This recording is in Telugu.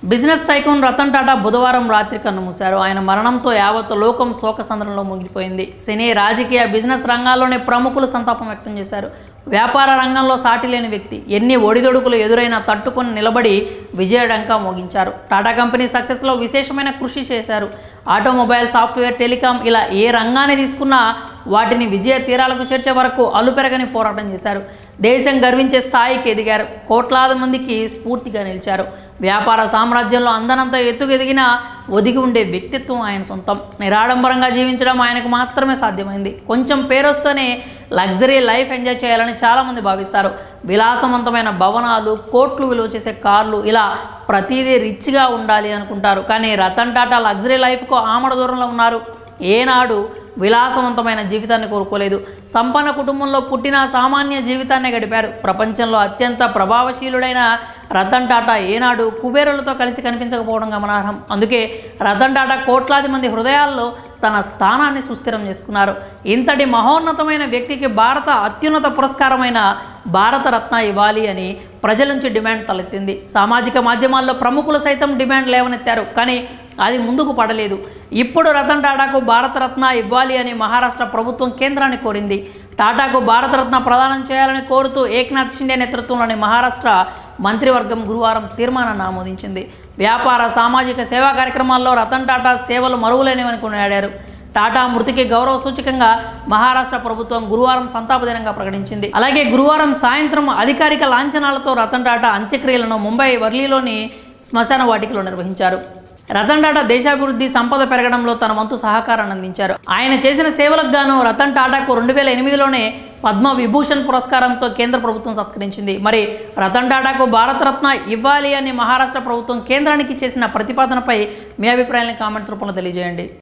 బిజినెస్ టైకూన్ రతన్ టాటా బుధవారం రాత్రి కన్నుమూశారు ఆయన మరణంతో యావత్ లోకం శోకసంద్రంలో ముగిలిపోయింది సినీ రాజకీయ బిజినెస్ రంగాల్లోనే ప్రముఖులు సంతాపం వ్యక్తం చేశారు వ్యాపార రంగంలో సాటి లేని వ్యక్తి ఎన్ని ఒడిదొడుకులు ఎదురైనా తట్టుకొని నిలబడి విజయడంకా మోగించారు టాటా కంపెనీ సక్సెస్లో విశేషమైన కృషి చేశారు ఆటోమొబైల్ సాఫ్ట్వేర్ టెలికాం ఇలా ఏ రంగాన్ని తీసుకున్నా వాటిని విజయ తీరాలకు చేర్చే వరకు అలుపెరగని పోరాటం చేశారు దేశం గర్వించే స్థాయికి ఎదిగారు కోట్లాది మందికి స్ఫూర్తిగా నిలిచారు వ్యాపార సామ్రాజ్యంలో అందనంత ఎత్తుకు ఎదిగిన ఒదిగి ఉండే వ్యక్తిత్వం ఆయన సొంతం నిరాడంబరంగా జీవించడం ఆయనకు మాత్రమే సాధ్యమైంది కొంచెం పేరొస్తేనే లగ్జరీ లైఫ్ ఎంజాయ్ చేయాలని చాలామంది భావిస్తారు విలాసవంతమైన భవనాలు కోట్లు విలువ చేసే కార్లు ఇలా ప్రతిదీ రిచ్గా ఉండాలి అనుకుంటారు కానీ రతన్ టాటా లగ్జరీ లైఫ్కు ఆమడ దూరంలో ఉన్నారు ఏనాడు విలాసవంతమైన జీవితాన్ని కోరుకోలేదు సంపన్న కుటుంబంలో పుట్టిన సామాన్య జీవితాన్ని గడిపారు ప్రపంచంలో అత్యంత ప్రభావశీలుడైన రతన్ టాటా ఏనాడు కుబేరులతో కలిసి కనిపించకపోవడం గమనార్హం అందుకే రతన్ టాటా కోట్లాది మంది హృదయాల్లో తన స్థానాన్ని సుస్థిరం చేసుకున్నారు ఇంతటి మహోన్నతమైన వ్యక్తికి భారత అత్యున్నత పురస్కారమైన భారతరత్న ఇవ్వాలి అని ప్రజల నుంచి డిమాండ్ తలెత్తింది సామాజిక మాధ్యమాల్లో ప్రముఖులు సైతం డిమాండ్ లేవనెత్తారు కానీ అది ముందుకు పడలేదు ఇప్పుడు రతన్ టాటాకు భారతరత్న ఇవ్వాలి అని మహారాష్ట్ర ప్రభుత్వం కేంద్రాన్ని కోరింది టాటాకు భారతరత్న ప్రదానం చేయాలని కోరుతూ ఏక్నాథ్ షిండే నేతృత్వంలోని మహారాష్ట్ర మంత్రివర్గం గురువారం తీర్మానాన్ని ఆమోదించింది వ్యాపార సామాజిక సేవా కార్యక్రమాల్లో రతన్ టాటా సేవలు మరువులేనివని కొనియాడారు టాటా మృతికి గౌరవ సూచకంగా మహారాష్ట్ర ప్రభుత్వం గురువారం సంతాప దినంగా ప్రకటించింది అలాగే గురువారం సాయంత్రం అధికారిక లాంఛనాలతో రతన్ టాటా అంత్యక్రియలను ముంబై వర్లీలోని శ్మశాన వాటికలో నిర్వహించారు రతన్ టాటా దేశాభివృద్ధి సంపద పెరగడంలో తన వంతు సహకారాన్ని అందించారు ఆయన చేసిన సేవలకు గాను రతన్ టాటాకు రెండు వేల ఎనిమిదిలోనే పద్మ విభూషణ్ పురస్కారంతో కేంద్ర ప్రభుత్వం సత్కరించింది మరి రతన్ టాటాకు భారతరత్న ఇవ్వాలి అని మహారాష్ట్ర ప్రభుత్వం కేంద్రానికి చేసిన ప్రతిపాదనపై మీ అభిప్రాయాన్ని కామెంట్స్ రూపంలో తెలియజేయండి